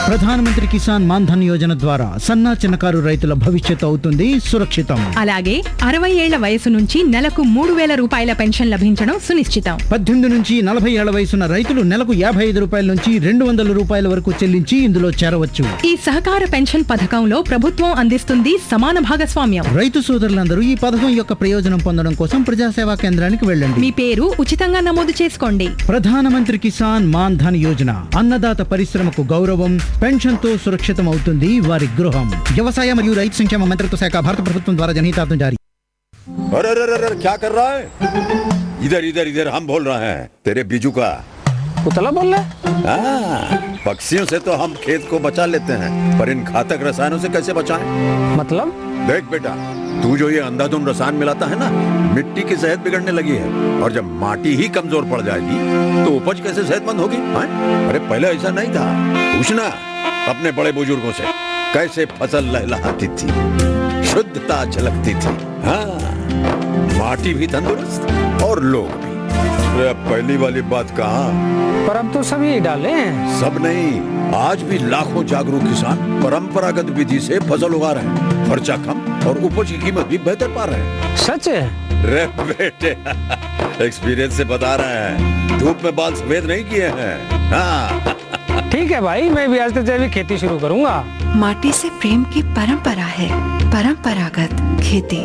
ప్రధానమంత్రి కిసాన్ మాన్ధన్ యోజన ద్వారా సన్నా చిన్నకారు రైతుల భవిష్యత్తు అవుతుంది సురక్షితం అలాగే అరవై ఏళ్ల వయసు నుంచి నెలకు మూడు వేల రూపాయల పెన్షన్ లభించడం సునిశ్చితం పద్దెనిమిది నుంచి నలభై ఏళ్ల వయసున్న రైతులు నెలకు యాభై ఐదు రూపాయల నుంచి రెండు వందల రూపాయల వరకు చెల్లించి ఇందులో చేరవచ్చు ఈ సహకార పెన్షన్ పథకంలో ప్రభుత్వం అందిస్తుంది సమాన భాగస్వామ్యం రైతు సోదరులందరూ ఈ పథకం యొక్క ప్రయోజనం పొందడం కోసం ప్రజాసేవా కేంద్రానికి వెళ్ళండి మీ పేరు ఉచితంగా నమోదు చేసుకోండి ప్రధానమంత్రి కిసాన్ మాన్ ధన్ యోజన అన్నదాత పరిశ్రమకు గౌరవం పెన్షన్ తో సురక్షితం అవుతుంది వారి గృహం వ్యవసాయ మరియు రైతు సంక్షేమ మంత్రిత్వ శాఖ భారత ప్రభుత్వం ద్వారా జనహితార్థం జారీ अरे अरे अरे अरे, क्या कर रहा है इधर इधर इधर हम बोल रहे हैं तेरे बीजू का उतला बोल रहा है हाँ, पक्षियों से तो हम खेत को बचा लेते हैं पर इन घातक रसायनों से कैसे बचाएं? मतलब देख बेटा तू जो ये अंधाधुंध रसायन मिलाता है ना मिट्टी की सेहत बिगड़ने लगी है और जब माटी ही कमजोर पड़ जाएगी तो उपज कैसे सेहतमंद होगी हाँ? अरे पहले ऐसा नहीं था पूछना अपने बड़े बुजुर्गों से कैसे फसल लहलहाती थी शुद्धता झलकती थी हाँ माटी भी तंदुरुस्त और लोग भी अरे अब पहली वाली बात कहा पर अब तो सभी डाले हैं सब नहीं आज भी लाखों जागरूक किसान परंपरागत विधि से फसल उगा रहे हैं खर्चा कम और उपज की कीमत भी बेहतर पा रहे हैं सच है रे बेटे एक्सपीरियंस से बता रहे हैं धूप में बाल सफेद नहीं किए हैं हाँ ठीक है भाई मैं भी आज से जैविक खेती शुरू करूंगा माटी से प्रेम की परंपरा है परंपरागत खेती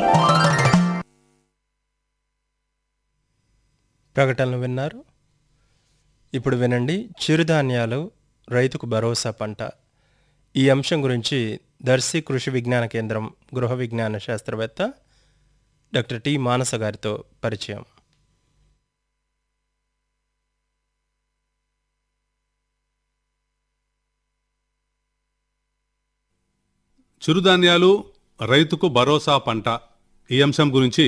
ప్రకటనలు విన్నారు ఇప్పుడు వినండి చిరుధాన్యాలు రైతుకు భరోసా పంట ఈ అంశం గురించి దర్శి కృషి విజ్ఞాన కేంద్రం గృహ విజ్ఞాన శాస్త్రవేత్త డాక్టర్ టి మానస గారితో పరిచయం చిరుధాన్యాలు రైతుకు భరోసా పంట ఈ అంశం గురించి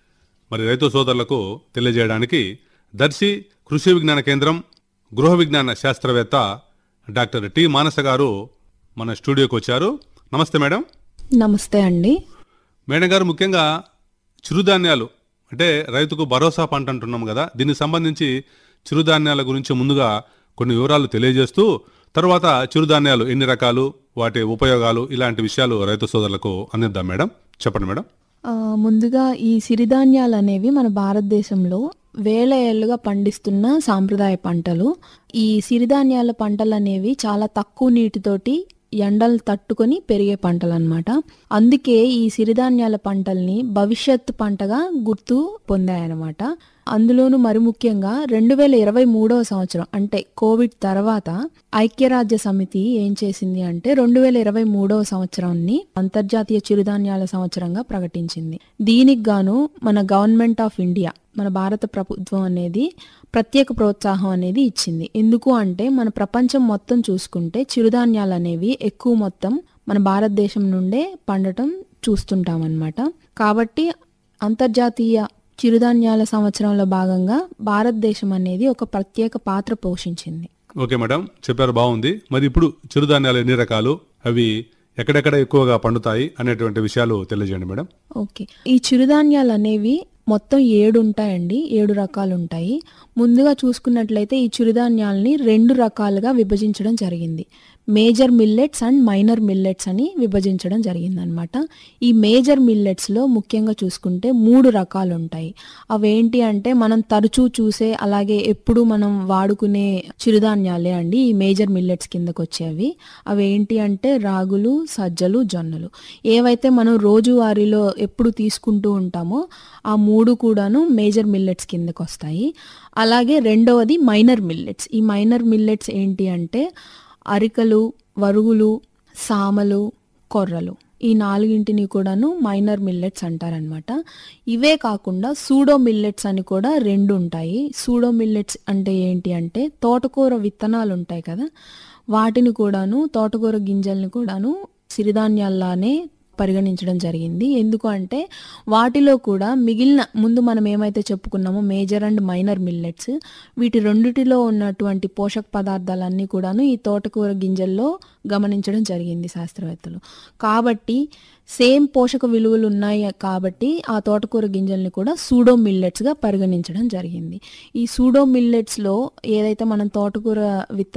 మరి రైతు సోదరులకు తెలియజేయడానికి దర్శి కృషి విజ్ఞాన కేంద్రం గృహ విజ్ఞాన శాస్త్రవేత్త డాక్టర్ టి మానస గారు మన స్టూడియోకి వచ్చారు నమస్తే మేడం నమస్తే అండి మేడం గారు ముఖ్యంగా చిరుధాన్యాలు అంటే రైతుకు భరోసా పంట అంటున్నాం కదా దీనికి సంబంధించి చిరుధాన్యాల గురించి ముందుగా కొన్ని వివరాలు తెలియజేస్తూ తర్వాత చిరుధాన్యాలు ఎన్ని రకాలు వాటి ఉపయోగాలు ఇలాంటి విషయాలు రైతు సోదరులకు అందిద్దాం మేడం చెప్పండి మేడం ఆ, ముందుగా ఈ సిరిధాన్యాలు అనేవి మన భారతదేశంలో వేల ఏళ్ళుగా పండిస్తున్న సాంప్రదాయ పంటలు ఈ సిరిధాన్యాల పంటలు అనేవి చాలా తక్కువ నీటితోటి ఎండలు తట్టుకొని పెరిగే పంటలు అనమాట అందుకే ఈ సిరిధాన్యాల పంటల్ని భవిష్యత్తు పంటగా గుర్తు పొందాయన్నమాట అందులోనూ మరి ముఖ్యంగా రెండు వేల ఇరవై మూడవ సంవత్సరం అంటే కోవిడ్ తర్వాత ఐక్యరాజ్య సమితి ఏం చేసింది అంటే రెండు వేల ఇరవై మూడవ సంవత్సరాన్ని అంతర్జాతీయ చిరుధాన్యాల సంవత్సరంగా ప్రకటించింది దీనికి గాను మన గవర్నమెంట్ ఆఫ్ ఇండియా మన భారత ప్రభుత్వం అనేది ప్రత్యేక ప్రోత్సాహం అనేది ఇచ్చింది ఎందుకు అంటే మన ప్రపంచం మొత్తం చూసుకుంటే చిరుధాన్యాలు అనేవి ఎక్కువ మొత్తం మన భారతదేశం నుండే పండటం చూస్తుంటాం అన్నమాట కాబట్టి అంతర్జాతీయ చిరుధాన్యాల సంవత్సరంలో భాగంగా భారతదేశం అనేది ఒక ప్రత్యేక పాత్ర పోషించింది ఓకే మేడం చెప్పారు బాగుంది మరి ఇప్పుడు చిరుధాన్యాలు ఎన్ని రకాలు అవి ఎక్కడెక్కడ ఎక్కువగా పండుతాయి అనేటువంటి విషయాలు తెలియజేయండి మేడం ఓకే ఈ చిరుధాన్యాలు అనేవి మొత్తం ఏడు ఉంటాయండి ఏడు రకాలు ఉంటాయి ముందుగా చూసుకున్నట్లయితే ఈ చిరుధాన్యాలని రెండు రకాలుగా విభజించడం జరిగింది major millets and minor millets అని విభజించడం జరిగిందనమాట ఈ మేజర్ మిల్లెట్స్లో ముఖ్యంగా చూసుకుంటే మూడు రకాలు ఉంటాయి అవేంటి అంటే మనం తరచూ చూసే అలాగే ఎప్పుడు మనం వాడుకునే చిరుధాన్యాలే అండి ఈ మేజర్ మిల్లెట్స్ కిందకు వచ్చేవి అవి ఏంటి అంటే రాగులు సజ్జలు జొన్నలు ఏవైతే మనం రోజువారీలో ఎప్పుడు తీసుకుంటూ ఉంటామో ఆ మూడు కూడాను మేజర్ మిల్లెట్స్ కిందకు వస్తాయి అలాగే రెండవది మైనర్ మిల్లెట్స్ ఈ మైనర్ మిల్లెట్స్ ఏంటి అంటే అరికలు వరుగులు సామలు కొర్రలు ఈ నాలుగింటిని కూడాను మైనర్ మిల్లెట్స్ అంటారనమాట ఇవే కాకుండా సూడో మిల్లెట్స్ అని కూడా రెండు ఉంటాయి సూడో మిల్లెట్స్ అంటే ఏంటి అంటే తోటకూర విత్తనాలు ఉంటాయి కదా వాటిని కూడాను తోటకూర గింజల్ని కూడాను సిరిధాన్యాల్లానే పరిగణించడం జరిగింది ఎందుకు అంటే వాటిలో కూడా మిగిలిన ముందు మనం ఏమైతే చెప్పుకున్నామో మేజర్ అండ్ మైనర్ మిల్లెట్స్ వీటి రెండిటిలో ఉన్నటువంటి పోషక పదార్థాలన్నీ కూడాను ఈ తోటకూర గింజల్లో గమనించడం జరిగింది శాస్త్రవేత్తలు కాబట్టి సేమ్ పోషక విలువలు ఉన్నాయి కాబట్టి ఆ తోటకూర గింజల్ని కూడా సూడో మిల్లెట్స్గా పరిగణించడం జరిగింది ఈ సూడో మిల్లెట్స్లో ఏదైతే మనం తోటకూర విత్తనాలు